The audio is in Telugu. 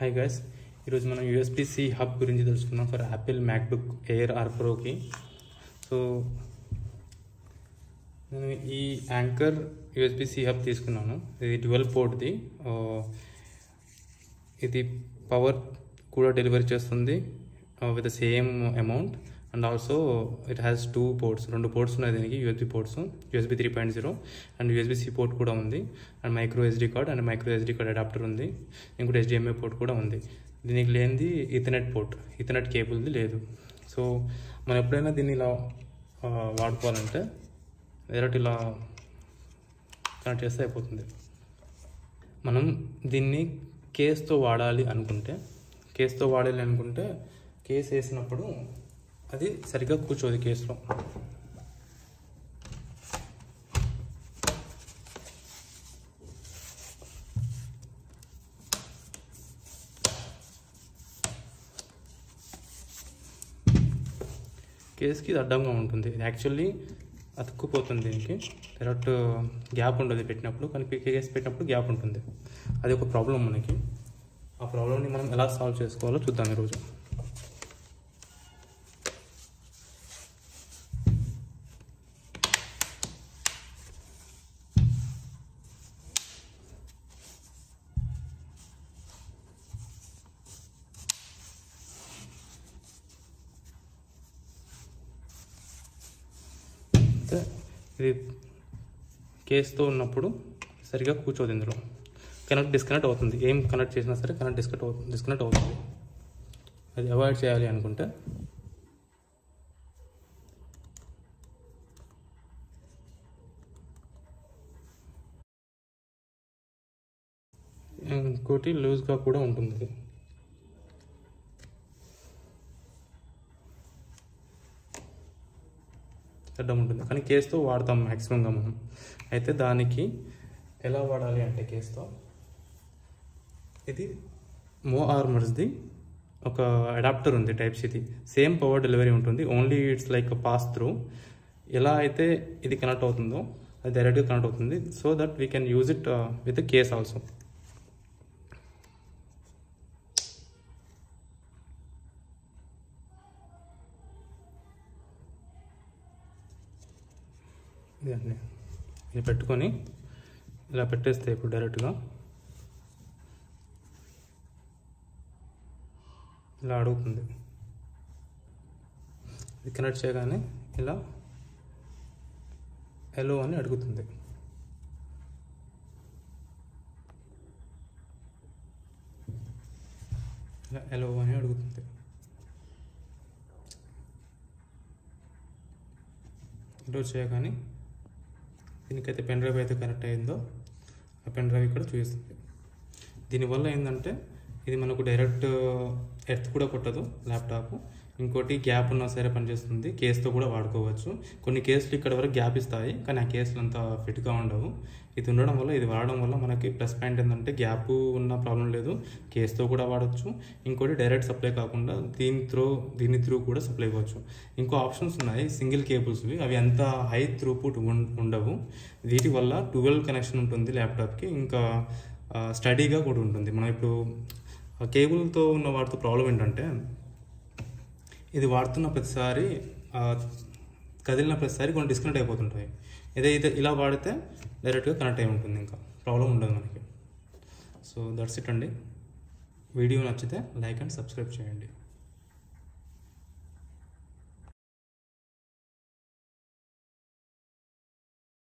హాయ్ గైస్ ఈరోజు మనం యూఎస్బి సి హబ్ గురించి తెలుసుకుందాం for Apple MacBook Air or ప్రోకి సో నేను ఈ యాంకర్ యూఎస్బి సి హబ్ తీసుకున్నాను ఇది ట్వెల్వ్ పోర్ట్ది ఇది పవర్ కూడా డెలివరీ చేస్తుంది with the same amount and also it has two ports రెండు పోర్ట్స్ ఉన్నాయి దీనికి USB ports USB three point zero and USB C port కూడా ఉంది and micro SD card and micro SD card adapter ఉంది ఇంకోటి హెచ్డిఎంఐ పోర్ట్ కూడా ఉంది దీనికి లేనిది ఈథర్నెట్ పోర్ట్ ఈథర్నెట్ కేబుల్ది లేదు సో మనం ఎప్పుడైనా దీన్ని ఇలా ఆ, వాడుకోవాలంటే డైరెక్ట్ ఇలా కనెక్ట్ చేస్తే అయిపోతుంది మనం దీన్ని కేస్తో వాడాలి అనుకుంటే కేస్తో వాడాలి అనుకుంటే కేస్ వేసినప్పుడు అది సరిగ్గా కూర్చోదు కేసులో కేస్కి ఇది అడ్డంగా ఉంటుంది ఇది యాక్చువల్లీ అతుక్కుపోతుంది దీనికి డైరెక్ట్ గ్యాప్ ఉండదు పెట్టినప్పుడు కానీ కేస్ పెట్టినప్పుడు గ్యాప్ ఉంటుంది అది ఒక ప్రాబ్లం మనకి ఆ ప్రాబ్లమ్ని మనం ఎలా సాల్వ్ చేసుకోవాలో చూద్దాం ఈరోజు అయితే ఇది కేస్తో ఉన్నప్పుడు సరిగా కూర్చోదు ఇందులో కనెక్ట్ డిస్కనెక్ట్ అవుతుంది ఏం కనెక్ట్ చేసినా సరే కనెక్ట్ డిస్కనెక్ట్ అవుతుంది డిస్కనెక్ట్ అవుతుంది అది అవాయిడ్ చేయాలి అనుకుంటే ఇంకోటి లూజ్గా కూడా ఉంటుంది ఇది అడ్డం ఉంటుంది కానీ కేస్తో వాడతాం మ్యాక్సిమంగా మనం అయితే దానికి ఎలా వాడాలి అంటే కేస్తో ఇది మో ఆర్మర్స్ది ఒక అడాప్టర్ ఉంది టైప్ సిది సేమ్ పవర్ డెలివరీ ఉంటుంది only it's like pass through ఎలా అయితే ఇది కనెక్ట్ అవుతుందో అది డైరెక్ట్గా కనెక్ట్ అవుతుంది so that we can use it with case also ఇదండి ఇది పెట్టుకొని ఇలా పెట్టేస్తే ఇప్పుడు డైరెక్ట్గా ఇలా అడుగుతుంది ఇది కనెక్ట్ చేయగానే ఇలా ఎలో అని అడుగుతుంది ఇలా ఎలో అని అడుగుతుంది ఎలో చేయగానే దీనికైతే పెన్ డ్రైవ్ అయితే కనెక్ట్ అయిందో ఆ పెన్ డ్రైవ్ ఇక్కడ చూపిస్తుంది దీనివల్ల ఏంటంటే ఇది మనకు డైరెక్ట్ ఎర్త్ కూడా కొట్టదు ల్యాప్టాప్ ఇంకోటి గ్యాప్ ఉన్నా సరే పనిచేస్తుంది కేస్తో కూడా వాడుకోవచ్చు కొన్ని కేసులు ఇక్కడ వరకు గ్యాప్ ఇస్తాయి కానీ ఆ కేసులు అంత ఫిట్గా ఉండవు ఇది ఉండడం వల్ల ఇది వాడడం వల్ల మనకి ప్లస్ పాయింట్ ఏంటంటే గ్యాప్ ఉన్న ప్రాబ్లం లేదు కేస్తో కూడా వాడచ్చు ఇంకోటి డైరెక్ట్ సప్లై కాకుండా దీని త్రూ దీని త్రూ కూడా సప్లై అవ్వచ్చు ఇంకో ఆప్షన్స్ ఉన్నాయి సింగిల్ కేబుల్స్వి అవి అంత హై త్రూపుట్ ఉండవు వీటి వల్ల ట్వెల్వ్ కనెక్షన్ ఉంటుంది ల్యాప్టాప్కి ఇంకా స్టడీగా కూడా ఉంటుంది మనం ఇప్పుడు కేబుల్తో ఉన్న వాటితో ప్రాబ్లం ఏంటంటే ఇది వాడుతున్న ప్రతిసారి ఆ, కదిలిన ప్రతిసారి కొన్ని డిస్కనెక్ట్ అయిపోతుంటాయి ఏదైతే ఇలా వాడితే డైరెక్ట్గా కనెక్ట్ అయి ఉంటుంది ఇంకా ప్రాబ్లం ఉండదు మనకి సో దట్స్ ఇట్ అండి వీడియో నచ్చితే లైక్ అండ్ సబ్స్క్రైబ్ చేయండి